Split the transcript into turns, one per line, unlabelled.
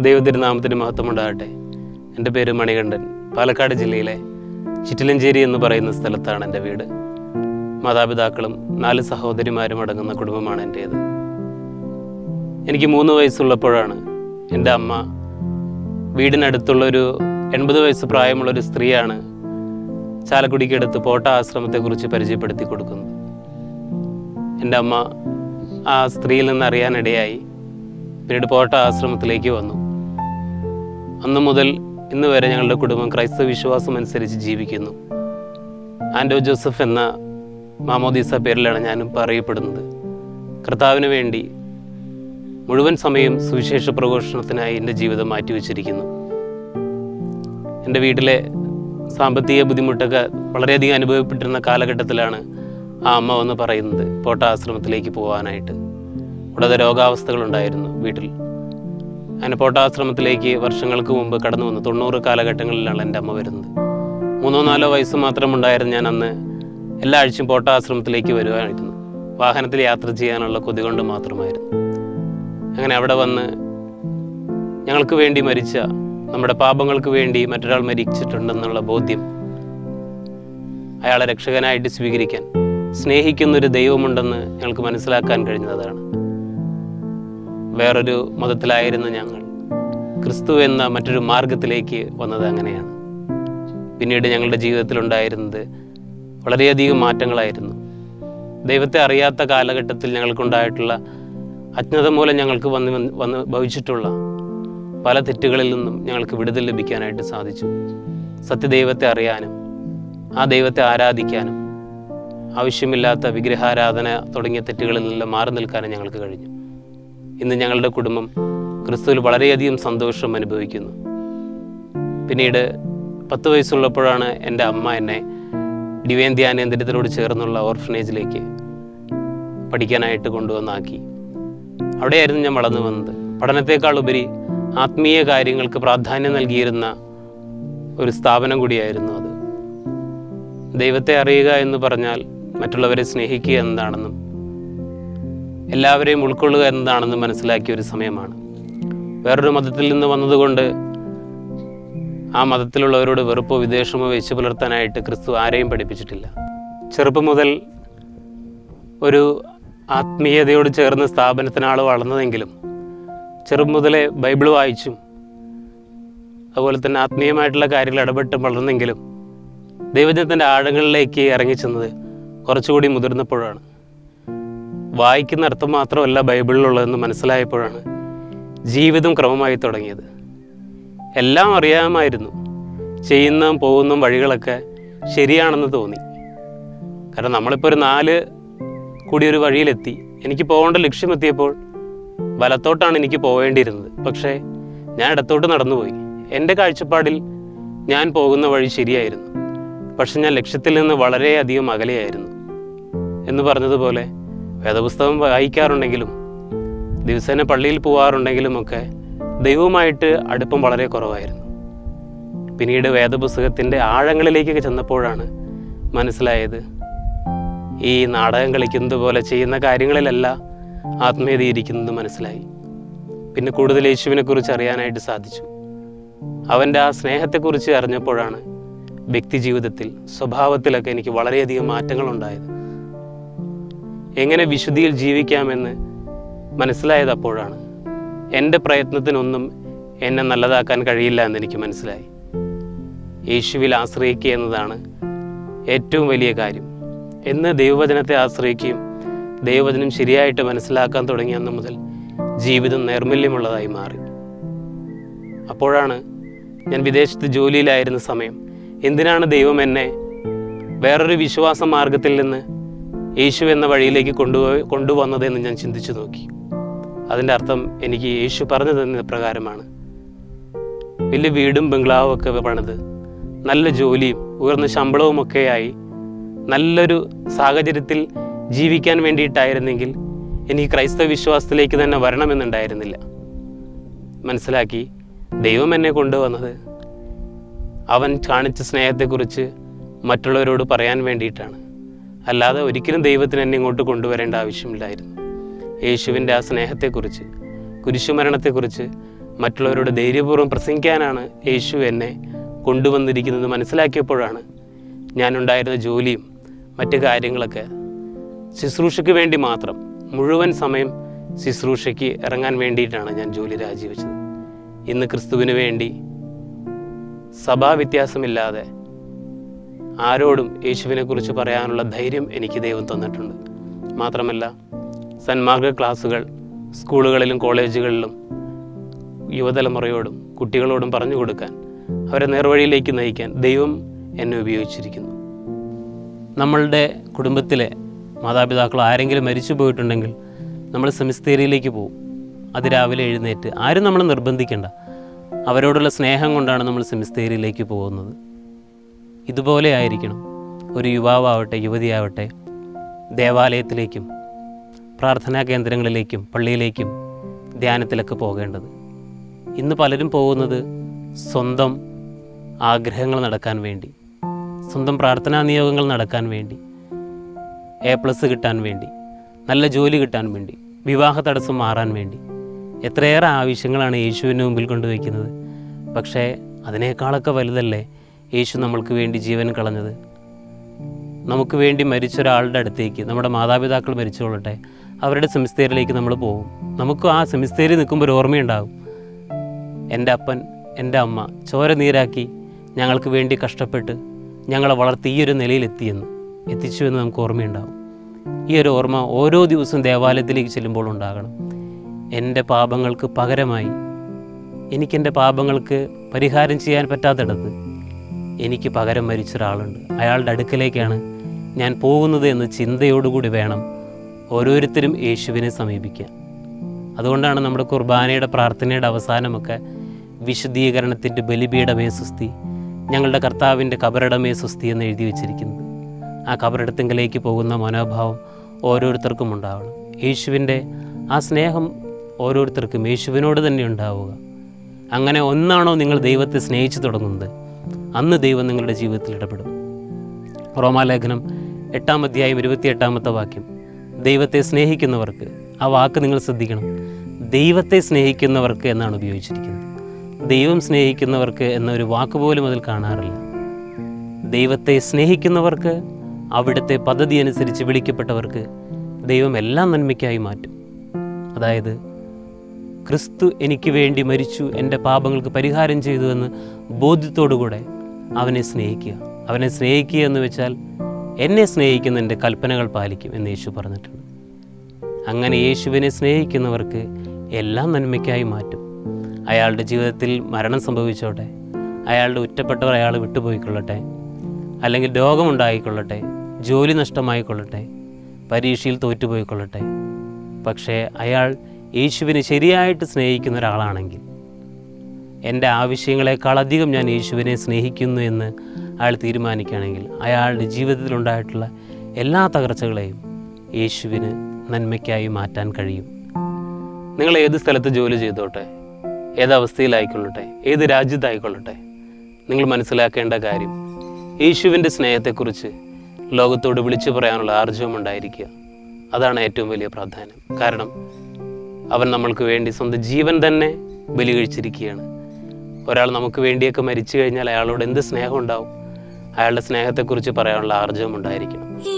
ദൈവതിരുനാമത്തിന് മഹത്വമുണ്ടാകട്ടെ എൻ്റെ പേര് മണികണ്ഠൻ പാലക്കാട് ജില്ലയിലെ ചിറ്റിലഞ്ചേരി എന്ന് പറയുന്ന സ്ഥലത്താണ് എൻ്റെ വീട് മാതാപിതാക്കളും നാല് സഹോദരിമാരും അടങ്ങുന്ന കുടുംബമാണ് എൻ്റേത് എനിക്ക് മൂന്ന് വയസ്സുള്ളപ്പോഴാണ് എൻ്റെ അമ്മ വീടിനടുത്തുള്ളൊരു എൺപത് വയസ്സ് പ്രായമുള്ളൊരു സ്ത്രീയാണ് ചാലക്കുടിക്കടുത്ത് പോട്ട ആശ്രമത്തെക്കുറിച്ച് പരിചയപ്പെടുത്തി കൊടുക്കുന്നത് എൻ്റെ അമ്മ ആ സ്ത്രീയിൽ നിന്ന് അറിയാനിടയായി പിന്നീട് പോട്ട ആശ്രമത്തിലേക്ക് വന്നു അന്നു മുതൽ ഇന്ന് വരെ ഞങ്ങളുടെ കുടുംബം ക്രൈസ്തവ വിശ്വാസം അനുസരിച്ച് ജീവിക്കുന്നു ആൻഡോ ജോസഫ് എന്ന മാമോദീസ പേരിലാണ് ഞാനും പറയപ്പെടുന്നത് കർത്താവിന് വേണ്ടി മുഴുവൻ സമയം സുവിശേഷ പ്രഘോഷണത്തിനായി എൻ്റെ ജീവിതം മാറ്റിവെച്ചിരിക്കുന്നു എൻ്റെ വീട്ടിലെ സാമ്പത്തിക ബുദ്ധിമുട്ടൊക്കെ വളരെയധികം അനുഭവപ്പെട്ടിരുന്ന കാലഘട്ടത്തിലാണ് ആ അമ്മ വന്ന് പറയുന്നത് പോട്ട ആശ്രമത്തിലേക്ക് പോകാനായിട്ട് കൂടാതെ രോഗാവസ്ഥകളുണ്ടായിരുന്നു വീട്ടിൽ അങ്ങനെ പോട്ടാശ്രമത്തിലേക്ക് വർഷങ്ങൾക്ക് മുമ്പ് കടന്നു വന്നു തൊണ്ണൂറ് കാലഘട്ടങ്ങളിലാണ് എൻ്റെ അമ്മ വരുന്നത് മൂന്നോ നാലോ വയസ്സ് മാത്രം ഉണ്ടായിരുന്നു ഞാൻ അന്ന് എല്ലാ ആഴ്ചയും പോട്ടാശ്രമത്തിലേക്ക് വരുമായിരുന്നു വാഹനത്തിൽ യാത്ര ചെയ്യാനുള്ള കൊതി കൊണ്ട് മാത്രമായിരുന്നു അങ്ങനെ അവിടെ വന്ന് ഞങ്ങൾക്ക് വേണ്ടി മരിച്ച നമ്മുടെ പാപങ്ങൾക്ക് വേണ്ടി മറ്റൊരാൾ മരിച്ചിട്ടുണ്ടെന്നുള്ള ബോധ്യം അയാളെ രക്ഷകനായിട്ട് സ്വീകരിക്കാൻ സ്നേഹിക്കുന്നൊരു ദൈവമുണ്ടെന്ന് ഞങ്ങൾക്ക് മനസ്സിലാക്കാൻ കഴിഞ്ഞതാണ് വേറൊരു മതത്തിലായിരുന്ന ഞങ്ങൾ ക്രിസ്തു എന്ന മറ്റൊരു മാർഗത്തിലേക്ക് വന്നത് അങ്ങനെയാണ് പിന്നീട് ഞങ്ങളുടെ ജീവിതത്തിലുണ്ടായിരുന്നത് വളരെയധികം മാറ്റങ്ങളായിരുന്നു ദൈവത്തെ അറിയാത്ത കാലഘട്ടത്തിൽ ഞങ്ങൾക്കുണ്ടായിട്ടുള്ള അജ്ഞത മൂലം ഞങ്ങൾക്ക് വന്ന് വന്ന് വന്ന് ഭവിച്ചിട്ടുള്ള പല തെറ്റുകളിൽ നിന്നും ഞങ്ങൾക്ക് വിടുതൽ ലഭിക്കാനായിട്ട് സാധിച്ചു സത്യദൈവത്തെ അറിയാനും ആ ദൈവത്തെ ആരാധിക്കാനും ആവശ്യമില്ലാത്ത വിഗ്രഹാരാധന തുടങ്ങിയ തെറ്റുകളിൽ നിന്നെല്ലാം മാറി നിൽക്കാനും ഞങ്ങൾക്ക് കഴിഞ്ഞു ഇന്ന് ഞങ്ങളുടെ കുടുംബം ക്രിസ്തുവിൽ വളരെയധികം സന്തോഷം അനുഭവിക്കുന്നു പിന്നീട് പത്ത് വയസ്സുള്ളപ്പോഴാണ് എൻ്റെ അമ്മ എന്നെ ഡിവൈൻ ധ്യാനേന്ദ്രത്തിനോട് ചേർന്നുള്ള ഓർഫനേജിലേക്ക് പഠിക്കാനായിട്ട് കൊണ്ടുവന്നാക്കി അവിടെയായിരുന്നു ഞാൻ വളർന്നു വന്നത് പഠനത്തെക്കാൾ ഉപരി ആത്മീയ കാര്യങ്ങൾക്ക് പ്രാധാന്യം നൽകിയിരുന്ന ഒരു സ്ഥാപനം കൂടിയായിരുന്നു അത് ദൈവത്തെ അറിയുക എന്ന് പറഞ്ഞാൽ മറ്റുള്ളവരെ സ്നേഹിക്കുക എന്നതാണെന്നും എല്ലാവരെയും ഉൾക്കൊള്ളുക എന്നതാണെന്ന് മനസ്സിലാക്കിയ ഒരു സമയമാണ് വേറൊരു മതത്തിൽ നിന്ന് വന്നതുകൊണ്ട് ആ മതത്തിലുള്ളവരോട് വെറുപ്പോ വിദ്വേഷമോ വെച്ച് പുലർത്താനായിട്ട് ക്രിസ്തു ആരെയും പഠിപ്പിച്ചിട്ടില്ല ചെറുപ്പം മുതൽ ഒരു ആത്മീയതയോട് ചേർന്ന സ്ഥാപനത്തിനാൾ വളർന്നതെങ്കിലും ചെറുപ്പം മുതലേ ബൈബിൾ വായിച്ചും അതുപോലെ തന്നെ ആത്മീയമായിട്ടുള്ള കാര്യങ്ങൾ ഇടപെട്ട് വളർന്നെങ്കിലും ദൈവജനത്തിൻ്റെ ആഴങ്ങളിലേക്ക് ഇറങ്ങിച്ചെന്നത് കുറച്ചുകൂടി മുതിർന്നപ്പോഴാണ് വായിക്കുന്ന അർത്ഥം മാത്രമല്ല ബൈബിളിലുള്ളതെന്ന് മനസ്സിലായപ്പോഴാണ് ജീവിതം ക്രമമായി തുടങ്ങിയത് എല്ലാം അറിയാമായിരുന്നു ചെയ്യുന്ന പോകുന്ന വഴികളൊക്കെ ശരിയാണെന്ന് തോന്നി കാരണം നമ്മളിപ്പോൾ ഒരു നാല് കൂടി ഒരു വഴിയിലെത്തി എനിക്ക് പോകേണ്ട ലക്ഷ്യമെത്തിയപ്പോൾ വലത്തോട്ടാണ് എനിക്ക് പോവേണ്ടിയിരുന്നത് പക്ഷേ ഞാൻ ഇടത്തോട്ട് നടന്നുപോയി എൻ്റെ കാഴ്ചപ്പാടിൽ ഞാൻ പോകുന്ന വഴി ശരിയായിരുന്നു പക്ഷെ ഞാൻ ലക്ഷ്യത്തിൽ നിന്ന് വളരെയധികം അകലെയായിരുന്നു എന്ന് പറഞ്ഞതുപോലെ വേദപുസ്തകം വായിക്കാറുണ്ടെങ്കിലും ദിവസേന പള്ളിയിൽ പോകാറുണ്ടെങ്കിലും ഒക്കെ ദൈവവുമായിട്ട് അടുപ്പം വളരെ കുറവായിരുന്നു പിന്നീട് വേദപുസ്തകത്തിൻ്റെ ആഴങ്ങളിലേക്കൊക്കെ ചെന്നപ്പോഴാണ് മനസ്സിലായത് ഈ നാടകം കളിക്കുന്നത് പോലെ ചെയ്യുന്ന കാര്യങ്ങളിലല്ല ആത്മീയത ഇരിക്കുന്നത് മനസ്സിലായി പിന്നെ കൂടുതൽ യേശുവിനെ കുറിച്ച് അറിയാനായിട്ട് സാധിച്ചു അവൻ്റെ ആ സ്നേഹത്തെക്കുറിച്ച് അറിഞ്ഞപ്പോഴാണ് വ്യക്തി ജീവിതത്തിൽ സ്വഭാവത്തിലൊക്കെ എനിക്ക് വളരെയധികം മാറ്റങ്ങളുണ്ടായത് എങ്ങനെ വിശുദ്ധിയിൽ ജീവിക്കാമെന്ന് മനസ്സിലായത് അപ്പോഴാണ് എൻ്റെ പ്രയത്നത്തിനൊന്നും എന്നെ നല്ലതാക്കാൻ കഴിയില്ല എന്ന് എനിക്ക് മനസ്സിലായി യേശുവിൽ ആശ്രയിക്കുക എന്നതാണ് ഏറ്റവും വലിയ കാര്യം എന്ന് ദൈവവചനത്തെ ആശ്രയിക്കുകയും ദൈവവചനം ശരിയായിട്ട് മനസ്സിലാക്കാൻ തുടങ്ങിയ അന്ന് മുതൽ ജീവിതം നൈർമല്യമുള്ളതായി മാറി അപ്പോഴാണ് ഞാൻ വിദേശത്ത് ജോലിയിലായിരുന്ന സമയം എന്തിനാണ് ദൈവം എന്നെ വേറൊരു വിശ്വാസ മാർഗത്തിൽ നിന്ന് യേശു എന്ന വഴിയിലേക്ക് കൊണ്ടുപോയി കൊണ്ടുവന്നതെന്ന് ഞാൻ ചിന്തിച്ചു നോക്കി അതിൻ്റെ അർത്ഥം എനിക്ക് യേശു പറഞ്ഞു തന്ന പ്രകാരമാണ് വലിയ വീടും ബംഗ്ലാവും ഒക്കെ പണിത് നല്ല ജോലിയും ഉയർന്ന ശമ്പളവും ഒക്കെയായി നല്ലൊരു സാഹചര്യത്തിൽ ജീവിക്കാൻ വേണ്ടിയിട്ടായിരുന്നെങ്കിൽ എനിക്ക് ക്രൈസ്തവ വിശ്വാസത്തിലേക്ക് തന്നെ വരണമെന്നുണ്ടായിരുന്നില്ല മനസ്സിലാക്കി ദൈവം എന്നെ കൊണ്ടുവന്നത് അവൻ കാണിച്ച സ്നേഹത്തെക്കുറിച്ച് മറ്റുള്ളവരോട് പറയാൻ വേണ്ടിയിട്ടാണ് അല്ലാതെ ഒരിക്കലും ദൈവത്തിന് എന്നെ ഇങ്ങോട്ട് കൊണ്ടുവരേണ്ട ആവശ്യമില്ലായിരുന്നു യേശുവിൻ്റെ ആ സ്നേഹത്തെക്കുറിച്ച് കുരിശുമരണത്തെക്കുറിച്ച് മറ്റുള്ളവരോട് ധൈര്യപൂർവ്വം പ്രസംഗിക്കാനാണ് യേശു എന്നെ കൊണ്ടുവന്നിരിക്കുന്നത് മനസ്സിലാക്കിയപ്പോഴാണ് ഞാനുണ്ടായിരുന്ന ജോലിയും മറ്റു കാര്യങ്ങളൊക്കെ ശുശ്രൂഷയ്ക്ക് വേണ്ടി മാത്രം മുഴുവൻ സമയം ശുശ്രൂഷയ്ക്ക് ഇറങ്ങാൻ വേണ്ടിയിട്ടാണ് ഞാൻ ജോലി രാജിവെച്ചത് ഇന്ന് ക്രിസ്തുവിന് വേണ്ടി സഭാവ്യത്യാസമില്ലാതെ ആരോടും യേശുവിനെക്കുറിച്ച് പറയാനുള്ള ധൈര്യം എനിക്ക് ദൈവം തന്നിട്ടുണ്ട് മാത്രമല്ല സന്മാർഗ ക്ലാസ്സുകൾ സ്കൂളുകളിലും കോളേജുകളിലും യുവതലമുറയോടും കുട്ടികളോടും പറഞ്ഞു കൊടുക്കാൻ അവരെ നേർവഴിയിലേക്ക് നയിക്കാൻ ദൈവം എന്നെ ഉപയോഗിച്ചിരിക്കുന്നു നമ്മളുടെ കുടുംബത്തിലെ മാതാപിതാക്കൾ ആരെങ്കിലും മരിച്ചു പോയിട്ടുണ്ടെങ്കിൽ നമ്മൾ സെമിസ്തേരിയിലേക്ക് പോകും അതിരാവിലെ എഴുന്നേറ്റ് ആരും നമ്മൾ നിർബന്ധിക്കേണ്ട അവരോടുള്ള സ്നേഹം കൊണ്ടാണ് നമ്മൾ സെമിസ്തേരിയിലേക്ക് പോകുന്നത് ഇതുപോലെ ആയിരിക്കണം ഒരു യുവാവാവട്ടെ യുവതിയാവട്ടെ ദേവാലയത്തിലേക്കും പ്രാർത്ഥനാ കേന്ദ്രങ്ങളിലേക്കും പള്ളിയിലേക്കും ധ്യാനത്തിലൊക്കെ പോകേണ്ടത് ഇന്ന് പലരും പോകുന്നത് സ്വന്തം ആഗ്രഹങ്ങൾ നടക്കാൻ വേണ്ടി സ്വന്തം പ്രാർത്ഥനാ നിയോഗങ്ങൾ നടക്കാൻ വേണ്ടി എ പ്ലസ് കിട്ടാൻ വേണ്ടി നല്ല ജോലി കിട്ടാൻ വേണ്ടി വിവാഹ തടസ്സം മാറാൻ വേണ്ടി എത്രയേറെ ആവശ്യങ്ങളാണ് യേശുവിൻ്റെ മുമ്പിൽ കൊണ്ടുവയ്ക്കുന്നത് പക്ഷേ അതിനേക്കാളൊക്കെ വലുതല്ലേ യേശു നമ്മൾക്ക് വേണ്ടി ജീവൻ കളഞ്ഞത് നമുക്ക് വേണ്ടി മരിച്ച ഒരാളുടെ അടുത്തേക്ക് നമ്മുടെ മാതാപിതാക്കൾ മരിച്ചുകൊള്ളട്ടെ അവരുടെ സെമിസ്തേരിലേക്ക് നമ്മൾ പോകും നമുക്ക് ആ സെമിസ്തേരിൽ നിൽക്കുമ്പോൾ ഒരു ഓർമ്മയുണ്ടാകും എൻ്റെ അപ്പൻ എൻ്റെ അമ്മ ചോര നീരാക്കി ഞങ്ങൾക്ക് വേണ്ടി കഷ്ടപ്പെട്ട് ഞങ്ങളെ വളർത്തി ഈ ഒരു നിലയിലെത്തിയെന്ന് എത്തിച്ചു എന്ന് നമുക്ക് ഓർമ്മയുണ്ടാകും ഈ ഒരു ഓർമ്മ ഓരോ ദിവസവും ദേവാലയത്തിലേക്ക് ചെല്ലുമ്പോൾ ഉണ്ടാകണം എൻ്റെ പാപങ്ങൾക്ക് പകരമായി എനിക്കെൻ്റെ പാപങ്ങൾക്ക് പരിഹാരം ചെയ്യാൻ പറ്റാത്തിടത്ത് എനിക്ക് പകരം മരിച്ച ഒരാളുണ്ട് അയാളുടെ അടുക്കലേക്കാണ് ഞാൻ പോകുന്നത് എന്ന ചിന്തയോടുകൂടി വേണം ഓരോരുത്തരും യേശുവിനെ സമീപിക്കാൻ അതുകൊണ്ടാണ് നമ്മുടെ കുർബാനയുടെ പ്രാർത്ഥനയുടെ അവസാനമൊക്കെ വിശുദ്ധീകരണത്തിൻ്റെ ബലിപീഠമേ സുസ്തി ഞങ്ങളുടെ കർത്താവിൻ്റെ കബറിടമേ സുസ്തി എന്ന് എഴുതി വച്ചിരിക്കുന്നത് ആ കബറിടത്തെങ്കിലേക്ക് പോകുന്ന മനോഭാവം ഓരോരുത്തർക്കും ഉണ്ടാവണം യേശുവിൻ്റെ ആ സ്നേഹം ഓരോരുത്തർക്കും യേശുവിനോട് തന്നെ ഉണ്ടാവുക അങ്ങനെ ഒന്നാണോ നിങ്ങൾ ദൈവത്തെ സ്നേഹിച്ചു തുടങ്ങുന്നത് അന്ന് ദൈവം നിങ്ങളുടെ ജീവിതത്തിൽ ഇടപെടും റോമാലേഖനം എട്ടാം അധ്യായം ഇരുപത്തിയെട്ടാമത്തെ വാക്യം ദൈവത്തെ സ്നേഹിക്കുന്നവർക്ക് ആ വാക്ക് നിങ്ങൾ ശ്രദ്ധിക്കണം ദൈവത്തെ സ്നേഹിക്കുന്നവർക്ക് എന്നാണ് ഉപയോഗിച്ചിരിക്കുന്നത് ദൈവം സ്നേഹിക്കുന്നവർക്ക് എന്നൊരു വാക്ക് പോലും അതിൽ കാണാറില്ല ദൈവത്തെ സ്നേഹിക്കുന്നവർക്ക് അവിടുത്തെ പദ്ധതി അനുസരിച്ച് വിളിക്കപ്പെട്ടവർക്ക് ദൈവം എല്ലാം നന്മയ്ക്കായി മാറ്റും അതായത് ക്രിസ്തു എനിക്ക് വേണ്ടി മരിച്ചു എൻ്റെ പാപങ്ങൾക്ക് പരിഹാരം ചെയ്തു എന്ന് ബോധ്യത്തോടുകൂടെ അവനെ സ്നേഹിക്കുക അവനെ സ്നേഹിക്കുക എന്ന് വെച്ചാൽ എന്നെ സ്നേഹിക്കുന്ന എൻ്റെ കൽപ്പനകൾ പാലിക്കും എന്ന് യേശു പറഞ്ഞിട്ടുണ്ട് അങ്ങനെ യേശുവിനെ സ്നേഹിക്കുന്നവർക്ക് എല്ലാം നന്മയ്ക്കായി മാറ്റും അയാളുടെ ജീവിതത്തിൽ മരണം സംഭവിച്ചോട്ടെ അയാളുടെ ഉറ്റപ്പെട്ടവർ അയാൾ വിട്ടുപോയിക്കൊള്ളട്ടെ അല്ലെങ്കിൽ രോഗമുണ്ടായിക്കൊള്ളട്ടെ ജോലി നഷ്ടമായിക്കൊള്ളട്ടെ പരീക്ഷയിൽ തോറ്റുപോയിക്കൊള്ളട്ടെ പക്ഷേ അയാൾ യേശുവിനെ ശരിയായിട്ട് സ്നേഹിക്കുന്ന ഒരാളാണെങ്കിൽ എൻ്റെ ആവശ്യങ്ങളെക്കാൾ അധികം ഞാൻ യേശുവിനെ സ്നേഹിക്കുന്നു എന്ന് അയാൾ തീരുമാനിക്കുകയാണെങ്കിൽ അയാളുടെ ജീവിതത്തിലുണ്ടായിട്ടുള്ള എല്ലാ തകർച്ചകളെയും യേശുവിന് നന്മയ്ക്കായി മാറ്റാൻ കഴിയും നിങ്ങൾ ഏത് സ്ഥലത്ത് ജോലി ചെയ്തോട്ടെ ഏത് അവസ്ഥയിലായിക്കൊള്ളട്ടെ ഏത് രാജ്യത്തായിക്കൊള്ളട്ടെ നിങ്ങൾ മനസ്സിലാക്കേണ്ട കാര്യം യേശുവിൻ്റെ സ്നേഹത്തെക്കുറിച്ച് ലോകത്തോട് വിളിച്ചു പറയാനുള്ള ആർജവം ഉണ്ടായിരിക്കുക അതാണ് ഏറ്റവും വലിയ പ്രാധാന്യം കാരണം അവൻ നമ്മൾക്ക് വേണ്ടി സ്വന്തം ജീവൻ തന്നെ ബലി കഴിച്ചിരിക്കുകയാണ് ഒരാൾ നമുക്ക് വേണ്ടിയൊക്കെ മരിച്ചു കഴിഞ്ഞാൽ അയാളോട് എന്ത് സ്നേഹം ഉണ്ടാവും അയാളുടെ സ്നേഹത്തെക്കുറിച്ച് പറയാനുള്ള ആർജവം ഉണ്ടായിരിക്കണം